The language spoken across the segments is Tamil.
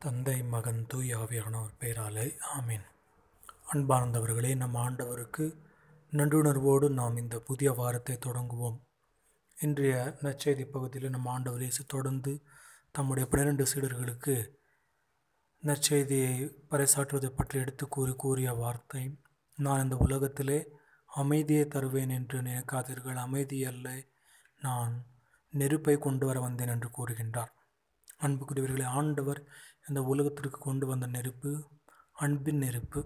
தந்தை மகன் தூய் ஆவியானவர் பெயராலே ஆமீன் அன்பார்ந்தவர்களே நம் ஆண்டவருக்கு நன்றுணர்வோடு நாம் இந்த புதிய வாரத்தை தொடங்குவோம் இன்றைய நற்செய்தி பகுதியில் நம் ஆண்டவர் இயேசு தொடர்ந்து தம்முடைய பன்னிரண்டு சீடர்களுக்கு நற்செய்தியை பறைசாற்றுவதை பற்றி எடுத்து கூறி கூறிய வார்த்தை நான் இந்த உலகத்திலே அமைதியை தருவேன் என்று நினைக்காதீர்கள் அமைதி அல்ல நான் நெருப்பை கொண்டு வர வந்தேன் என்று கூறுகின்றார் அன்புக்குரியவர்களை ஆண்டவர் இந்த உலகத்திற்கு கொண்டு வந்த நெருப்பு அன்பின் நெருப்பு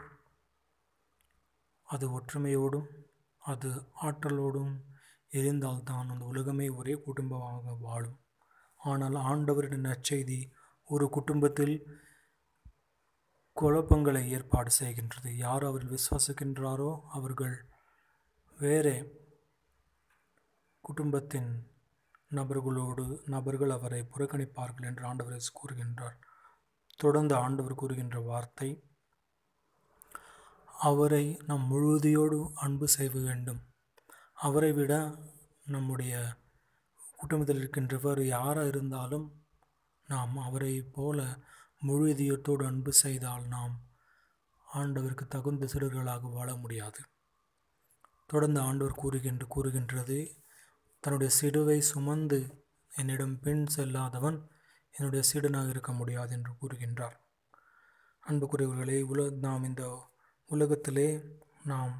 அது ஒற்றுமையோடும் அது ஆற்றலோடும் எரிந்தால்தான் அந்த உலகமே ஒரே குடும்பமாக வாழும் ஆனால் ஆண்டவரின் நற்செய்தி ஒரு குடும்பத்தில் குழப்பங்களை ஏற்பாடு செய்கின்றது யார் அவர்கள் விசுவாசிக்கின்றாரோ அவர்கள் வேறே குடும்பத்தின் நபர்களோடு நபர்கள் அவரை புறக்கணிப்பார்கள் என்று ஆண்டவர் கூறுகின்றார் தொடர்ந்து ஆண்டவர் கூறுகின்ற வார்த்தை அவரை நாம் முழுதியோடு அன்பு செய்ய வேண்டும் அவரை விட நம்முடைய குடும்பத்தில் இருக்கின்றவர் யாராக இருந்தாலும் நாம் அவரை போல முழு இதயத்தோடு அன்பு செய்தால் நாம் ஆண்டவருக்கு தகுந்த சிறுகளாக வாழ முடியாது தொடர்ந்து ஆண்டவர் கூறுகின்ற கூறுகின்றது தன்னுடைய சிடுவை சுமந்து என்னிடம் பின் செல்லாதவன் என்னுடைய சீடனாக இருக்க முடியாது என்று கூறுகின்றார் அன்புக்குரியவர்களே உல நாம் இந்த உலகத்திலே நாம்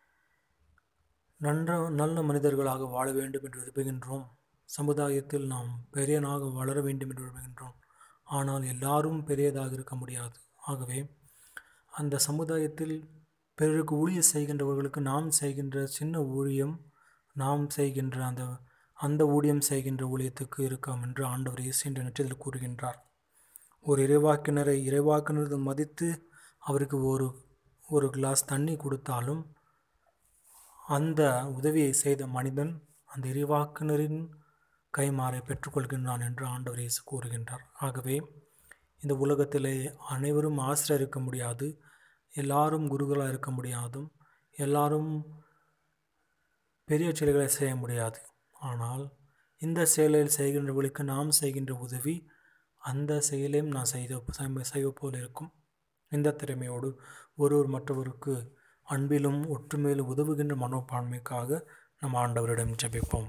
நன்ற நல்ல மனிதர்களாக வாழ வேண்டும் என்று விரும்புகின்றோம் சமுதாயத்தில் நாம் பெரியனாக வளர வேண்டும் என்று விரும்புகின்றோம் ஆனால் எல்லாரும் பெரியதாக இருக்க முடியாது ஆகவே அந்த சமுதாயத்தில் பிறருக்கு ஊழியம் செய்கின்றவர்களுக்கு நாம் செய்கின்ற சின்ன ஊழியம் நாம் செய்கின்ற அந்த அந்த ஊழியம் செய்கின்ற ஊழியத்துக்கு இருக்கம் என்று ஆண்டவர் இயேசு என்ற நெற்றத்தில் கூறுகின்றார் ஒரு இறைவாக்கினரை இறைவாக்கினர் மதித்து அவருக்கு ஒரு ஒரு கிளாஸ் தண்ணி கொடுத்தாலும் அந்த உதவியை செய்த மனிதன் அந்த இறைவாக்கினரின் கைமாறை பெற்றுக்கொள்கின்றான் என்று ஆண்டவர் இயேசு கூறுகின்றார் ஆகவே இந்த உலகத்திலே அனைவரும் ஆசிரியர் இருக்க முடியாது எல்லாரும் குருகளாக இருக்க முடியாதும் எல்லாரும் பெரிய செயல்களை செய்ய முடியாது ஆனால் இந்த செயலில் செய்கின்றவர்களுக்கு நாம் செய்கின்ற உதவி அந்த செயலையும் நான் செய்த செய்வ போல் இருக்கும் இந்த திறமையோடு ஒருவர் மற்றவருக்கு அன்பிலும் ஒற்றுமையிலும் உதவுகின்ற மனோப்பான்மைக்காக நம் ஆண்டவரிடம் ஜெபிப்போம்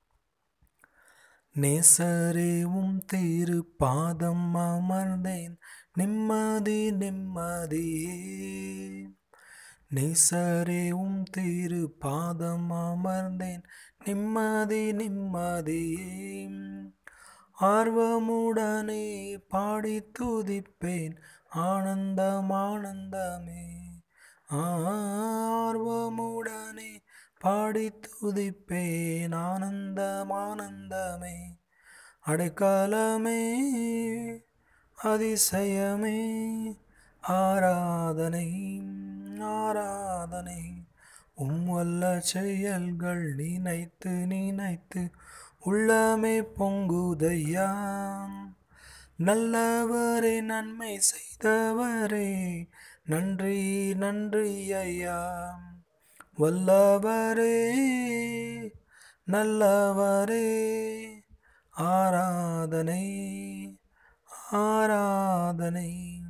நேசரேவும் திரு பாதம் அமர்ந்தேன் நிம்மதி நிம்மதியே நேசரேவும் திரு பாதம் அமர்ந்தேன் நிம்மதி நிம்மதியே ஆர்வமுடனே பாடி துதிப்பேன் ஆனந்தம் ஆனந்தமே ஆர்வமுடனே பாடி துதிப்பேன் ஆனந்தம் ஆனந்தமே அடைக்காலமே அதிசயமே ஆராதனை ஆராதனை உம்வல்ல செயல்கள் நினைத்து நினைத்து உள்ளமே பொங்குதையாம் நல்லவரே நன்மை செய்தவரே நன்றி நன்றி ஐயா வல்லவரே நல்லவரே ஆராதனை ஆராதனை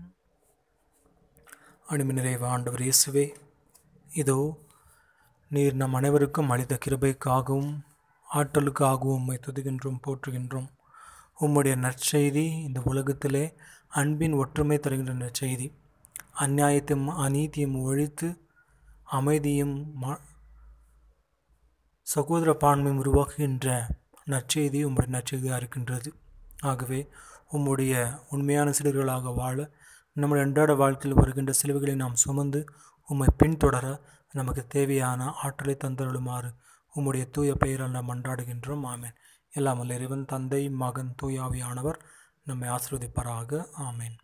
அனுமி நிறைவு ஆண்டவர் இயேசுவே இதோ நீர் நம் அனைவருக்கும் அளித்த கிருபைக்காகவும் ஆற்றலுக்காகவும் உம்மை துதுகின்றோம் போற்றுகின்றோம் உம்முடைய நற்செய்தி இந்த உலகத்திலே அன்பின் ஒற்றுமை தருகின்ற நற்செய்தி அந்நியாயத்தையும் அநீதியும் ஒழித்து அமைதியும் சகோதர பான்மையும் உருவாக்குகின்ற நற்செய்தி உம்முடைய நற்செய்தியாக இருக்கின்றது ஆகவே உம்முடைய உண்மையான சிலர்களாக வாழ நம்முடைய அன்றாட வாழ்க்கையில் வருகின்ற சிலுவைகளை நாம் சுமந்து உம்மை பின்தொடர நமக்கு தேவையான ஆற்றலை தந்தருளுமாறு உம்முடைய தூய பெயரால் நாம் மன்றாடுகின்றோம் ஆமேன் எல்லாம் இறைவன் தந்தை மகன் தூயாவியானவர் நம்மை ஆசிர்வதிப்பாராக ஆமேன்